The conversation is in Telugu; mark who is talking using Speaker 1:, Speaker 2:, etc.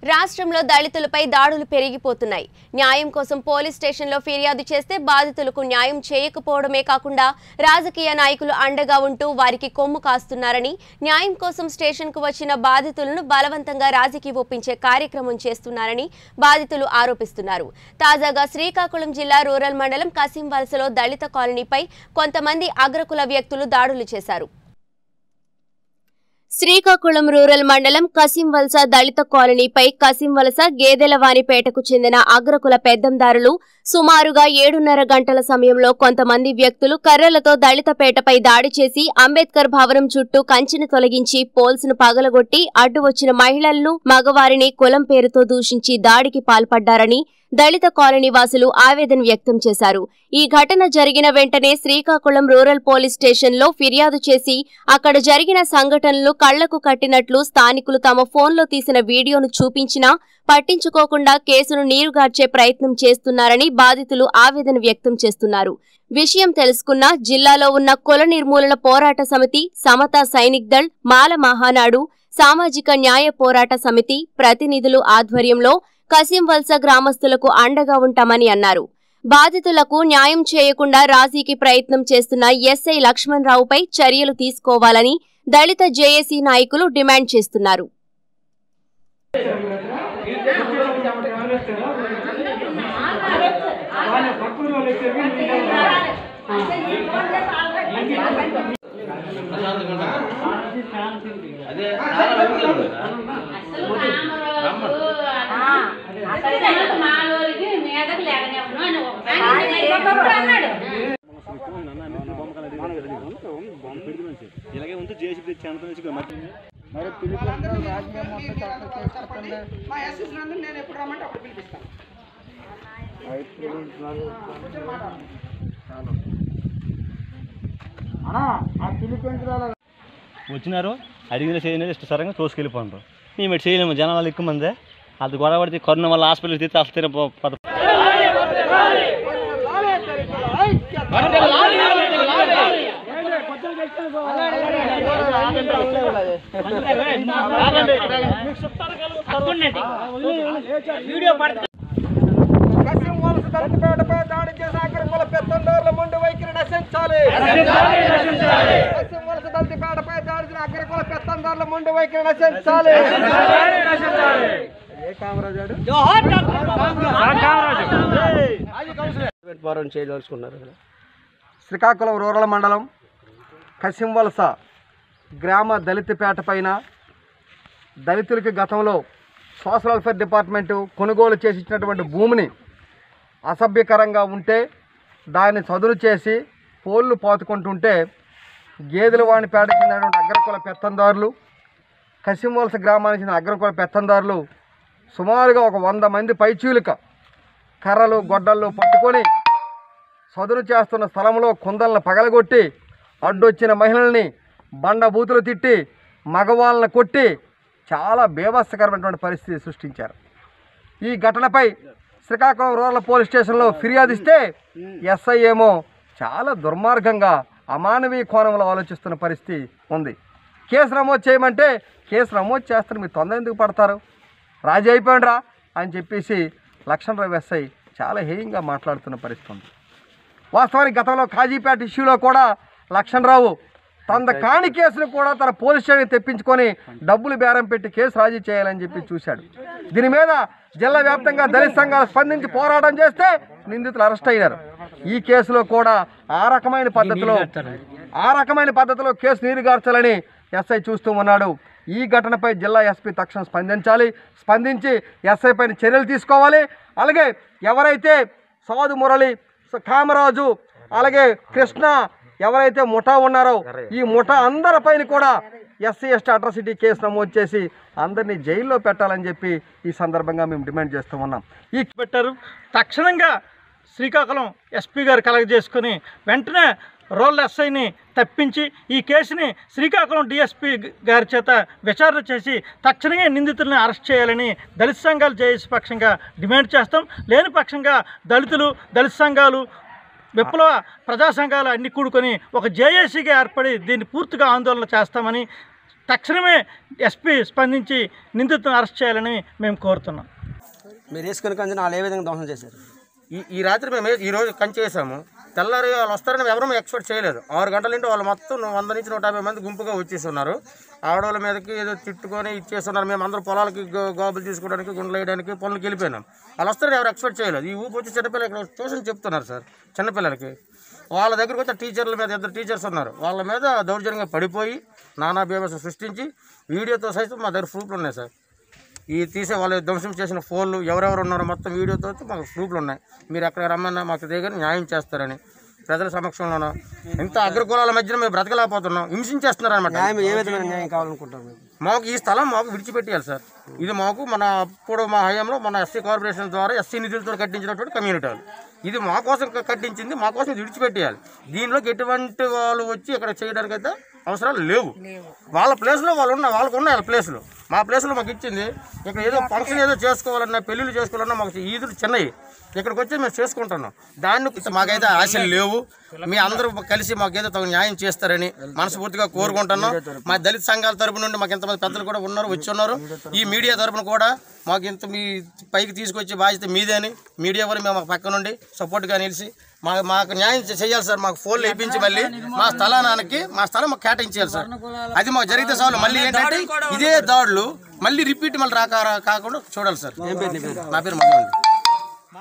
Speaker 1: రాష్ట్రంలో దళితులపై దాడులు పెరిగిపోతున్నాయి న్యాయం కోసం పోలీస్ స్టేషన్లో ఫిర్యాదు చేస్తే బాధితులకు న్యాయం చేయకపోవడమే కాకుండా రాజకీయ నాయకులు అండగా ఉంటూ వారికి కొమ్ము కాస్తున్నారని న్యాయం కోసం స్టేషన్కు వచ్చిన బాధితులను బలవంతంగా రాజీకి ఒప్పించే కార్యక్రమం చేస్తున్నారని బాధితులు ఆరోపిస్తున్నారు తాజాగా శ్రీకాకుళం జిల్లా రూరల్ మండలం కసిం వలసలో దళిత కాలనీపై కొంతమంది అగ్రకుల వ్యక్తులు దాడులు చేశారు శ్రీకాకుళం రూరల్ మండలం కసింవలస దళిత కాలనీపై కసింవలస గేదెలవానిపేటకు చెందిన అగ్రకుల పెద్దందారులు సుమారుగా ఏడున్నర గంటల సమయంలో కొంతమంది వ్యక్తులు కర్రలతో దళితపేటపై దాడి చేసి అంబేద్కర్ భవనం చుట్టూ కంచెను తొలగించి పోల్స్ ను పగలగొట్టి అడ్డు వచ్చిన మహిళలను మగవారిని కులం పేరుతో దూషించి దాడికి పాల్పడ్డారని దళిత కాలనీ వాసులు ఆవేదన వ్యక్తం చేశారు ఈ ఘటన జరిగిన వెంటనే శ్రీకాకుళం రూరల్ పోలీస్ స్టేషన్లో ఫిర్యాదు చేసి అక్కడ జరిగిన సంఘటనలు కళ్లకు కట్టినట్లు స్థానికులు తమ ఫోన్లో తీసిన వీడియోను చూపించినా పట్టించుకోకుండా కేసును నీరుగార్చే ప్రయత్నం చేస్తున్నారని బాధితులు ఆవేదన వ్యక్తం చేస్తున్నారు విషయం తెలుసుకున్న జిల్లాలో ఉన్న కుల నిర్మూలన పోరాట సమితి సమతా సైనిక్ దళ్ మాల మహానాడు సామాజిక న్యాయ పోరాట సమితి ప్రతినిధులు ఆధ్వర్యంలో కసిం వలస గ్రామస్తులకు అండగా ఉంటామని అన్నారు బాధితులకు న్యాయం చేయకుండా రాజీకి ప్రయత్నం చేస్తున్న ఎస్ఐ లక్ష్మణ్ రావుపై చర్యలు తీసుకోవాలని దళిత జేఏసీ నాయకులు డిమాండ్ చేస్తున్నారు
Speaker 2: అదే చాలా ఊర్లో కదా.
Speaker 3: మాలోరికి మీదకు లేకనేప్పుడు అని ఒకసారి అన్నాడు
Speaker 2: ఇలాగే ఉంటూ చేసి తెచ్చి అంత నుంచి మట్టి
Speaker 4: మరి పిలిపిస్తారు రాజకీయం మొత్తం చక్కగా చేసుకుంటే
Speaker 5: మా ఎస్ఎస్ నందు నేను ఎప్పుడు రమ్మంటే అప్పుడు పిలిపిస్తాను
Speaker 4: అన్నా ఆ పిలిపించడాల
Speaker 2: వచ్చినారు అడిగిన చేయలేదు ఇష్టసరంగా తోసుకెళ్ళిపోండ్రు మేము ఇటు చేయలేము జనాలు ఎక్కువ మందే అది గొడవ పడితే కరోనా వల్ల హాస్పిటల్ తీస్తే అసలు తిన పద
Speaker 4: కసిం వలస దళితపేటపై దాడి చేసిన అగ్రకుల పెత్తందారుల మొండి వైఖరి నశించాలి కసిం వలస దళితపేటపై దాడి చేసిన అగ్రకుల పెత్తందారుల మొండి వైఖరి నశించాలి ఏ కామరాజాడు
Speaker 6: పోరాటం చేయదలుచుకున్నారు ఇక్కడ
Speaker 4: శ్రీకాకుళం రూరల్ మండలం కసింవలస గ్రామ దళితపేట పైన దళితులకి గతంలో సోషల్ వెల్ఫేర్ డిపార్ట్మెంటు కొనుగోలు చేసి ఇచ్చినటువంటి భూమిని అసభ్యకరంగా ఉంటే దాన్ని చదును చేసి పోళ్ళు పాతుకుంటుంటే గేదెల వాణిపేట చెందినటువంటి అగ్రకుల పెత్తందారులు కసింవలస గ్రామానికి చెందిన అగ్రకుల పెత్తందారులు సుమారుగా ఒక వంద మంది పైచీలిక కర్రలు గొడ్డళ్ళు పట్టుకొని సదును చేస్తున్న స్థలంలో కుందలను పగలగొట్టి అడ్డొచ్చిన మహిళల్ని బండ బూతులు తిట్టి మగవాళ్ళని కొట్టి చాలా బేభత్సకరమైనటువంటి పరిస్థితి సృష్టించారు ఈ ఘటనపై శ్రీకాకుళం రూరల్ పోలీస్ స్టేషన్లో ఫిర్యాదు ఇస్తే ఎస్ఐ ఏమో చాలా దుర్మార్గంగా అమానవీయ కోణంలో ఆలోచిస్తున్న పరిస్థితి ఉంది కేసు నమోదు చేయమంటే కేసు నమోదు చేస్తారు మీరు తొందర ఎందుకు పడతారు రాజీ అయిపోయిండ్రా అని చెప్పేసి లక్ష్మణ్ రావు ఎస్ఐ చాలా హేయంగా మాట్లాడుతున్న పరిస్థితి ఉంది వాస్తవానికి గతంలో కాజీపేట ఇష్యూలో కూడా లక్ష్మణరావు తన కాని కేసును కూడా తన పోలీస్ స్టేషన్కి తెప్పించుకొని డబ్బులు బేరం పెట్టి కేసు రాజీ చేయాలని చెప్పి చూశాడు దీని మీద జిల్లా వ్యాప్తంగా దళిత సంఘాలు స్పందించి పోరాటం చేస్తే నిందితులు అరెస్ట్ అయ్యారు ఈ కేసులో కూడా ఆ రకమైన పద్ధతిలో ఆ రకమైన పద్ధతిలో కేసు నీరుగార్చాలని ఎస్ఐ చూస్తూ ఉన్నాడు ఈ ఘటనపై జిల్లా ఎస్పీ తక్షణం స్పందించాలి స్పందించి ఎస్ఐ పైన చర్యలు తీసుకోవాలి అలాగే ఎవరైతే సాధు మురళి స- కామరాజు అలాగే కృష్ణ ఎవరైతే ముఠా ఉన్నారో ఈ ముఠా అందరిపైన కూడా ఎస్సీ ఎస్టీ అట్రాసిటీ కేసు నమోదు చేసి అందరినీ జైల్లో పెట్టాలని చెప్పి ఈ సందర్భంగా మేము డిమాండ్ చేస్తూ ఉన్నాం ఈ
Speaker 7: పెట్టారు తక్షణంగా శ్రీకాకుళం ఎస్పీ గారు కలగజేసుకొని వెంటనే రోల్ ఎస్ఐని తప్పించి ఈ కేసుని శ్రీకాకుళం డిఎస్పీ గారి చేత విచారణ చేసి తక్షణమే నిందితుల్ని అరెస్ట్ చేయాలని దళిత సంఘాలు జేఏసీ పక్షంగా డిమాండ్ చేస్తాం లేని పక్షంగా దళితులు దళిత సంఘాలు విప్లవ ప్రజా సంఘాలు అన్ని కూడుకొని ఒక జేఏసీగా ఏర్పడి దీన్ని పూర్తిగా ఆందోళన చేస్తామని తక్షణమే ఎస్పీ స్పందించి నిందితులను అరెస్ట్ చేయాలని మేము కోరుతున్నాం
Speaker 6: మీరు వేసుకుని కంచి వాళ్ళు ఏ విధంగా ధ్వంసం చేశారు
Speaker 8: ఈ ఈ రాత్రి మేము ఏ- ఈ రోజు కంచి వేసాము తెల్లారి వాళ్ళు వస్తారని ఎవరూ ఎక్స్పెక్ట్ చేయలేదు ఆరు గంటల నుండి వాళ్ళు మొత్తం వంద నుంచి నూట యాభై మంది గుంపుగా వచ్చేసి ఉన్నారు ఆడవాళ్ళ మీదకి ఏదో తిట్టుకొని ఇచ్చేస్తున్నారు మేము అందరూ పొలాలకి గో- గోబులు తీసుకోవడానికి గుండెలు వేయడానికి పనులకు వెళ్ళిపోయినాం వాళ్ళు వస్తారని ఎవరు ఎక్స్పెక్ట్ చేయలేదు ఈ ఊపు వచ్చి చిన్నపిల్లలు ఇక్కడ ట్యూషన్ చెప్తున్నారు సార్ చిన్నపిల్లలకి వాళ్ళ దగ్గరకు వచ్చే టీచర్ల మీద ఇద్దరు టీచర్స్ ఉన్నారు వాళ్ళ మీద దౌర్జన్యంగా పడిపోయి నానా బీభత్సం సృష్టించి వీడియోతో సైతం మా దగ్గర ప్రూఫ్లు ఉన్నాయి సార్ ఈ తీసే వాళ్ళు ధ్వంసం చేసిన ఫోన్లు ఎవరెవరు ఉన్నారో మొత్తం వీడియోతో మాకు ప్రూఫ్లు ఉన్నాయి మీరు ఎక్కడ రమ్మన్నా మాకు దగ్గర న్యాయం చేస్తారని ప్రజల సమక్షంలోనూ ఇంత అగ్రకులాల మధ్యన మేము బ్రతకలేకపోతున్నాం హింసించేస్తున్నారు అనమాట
Speaker 6: న్యాయం ఏ విధమైన న్యాయం కావాలనుకుంటారు మీరు
Speaker 8: మాకు ఈ స్థలం మాకు విడిచిపెట్టేయాలి సార్ ఇది మాకు మన అప్పుడు మా హయాంలో మన ఎస్సీ కార్పొరేషన్ ద్వారా ఎస్సీ నిధులతో కట్టించినటువంటి కమ్యూనిటీ హాల్ ఇది మా కోసం క- కట్టించింది మా కోసం ఇది విడిచిపెట్టేయాలి దీనిలోకి ఎటువంటి వాళ్ళు వచ్చి ఇక్కడ చేయడానికి అయితే అవసరాలు లేవు వాళ్ళ ప్లేస్లో వాళ్ళు ఉన్న వాళ్ళకు ఉన్నాయి వాళ్ళ ప్లేస్లో మా ప్లేస్లో మాకు ఇచ్చింది ఇక్కడ ఏదో ఫంక్షన్ ఏదో చేసుకోవాలన్నా పెళ్ళిళ్ళు చేసుకోవాలన్నా మాకు ఈదులు చిన్నవి ఇక్కడికి వచ్చి మేము చేసుకుంటున్నాం దాన్ని మాకైతే ఆశలు లేవు మీ అందరూ కలిసి మాకేదో తగు న్యాయం చేస్తారని మనస్ఫూర్తిగా కోరుకుంటున్నాం మా దళిత సంఘాల తరపు నుండి మాకు ఇంతమంది పెద్దలు కూడా ఉన్నారు వచ్చి ఉన్నారు ఈ మీడియా తరపున కూడా మాకు ఇంత మీ పైకి తీసుకొచ్చే బాధ్యత మీదే అని మీడియా వారు మేము పక్క నుండి సపోర్ట్గా నిలిచి మా మాకు న్యాయం చే- చేయాలి సార్ మాకు ఫోన్లు వేయించి మళ్ళీ మా స్థలానికి మా స్థలం మాకు కేటాయించాలి సార్ అది మాకు జరిగితే చాలు మళ్ళీ ఏంటంటే ఇదే దాడులు మళ్ళీ రిపీట్ మళ్ళీ రాక రా- కాకుండా చూడాలి సార్ నా పేరు మధు అండి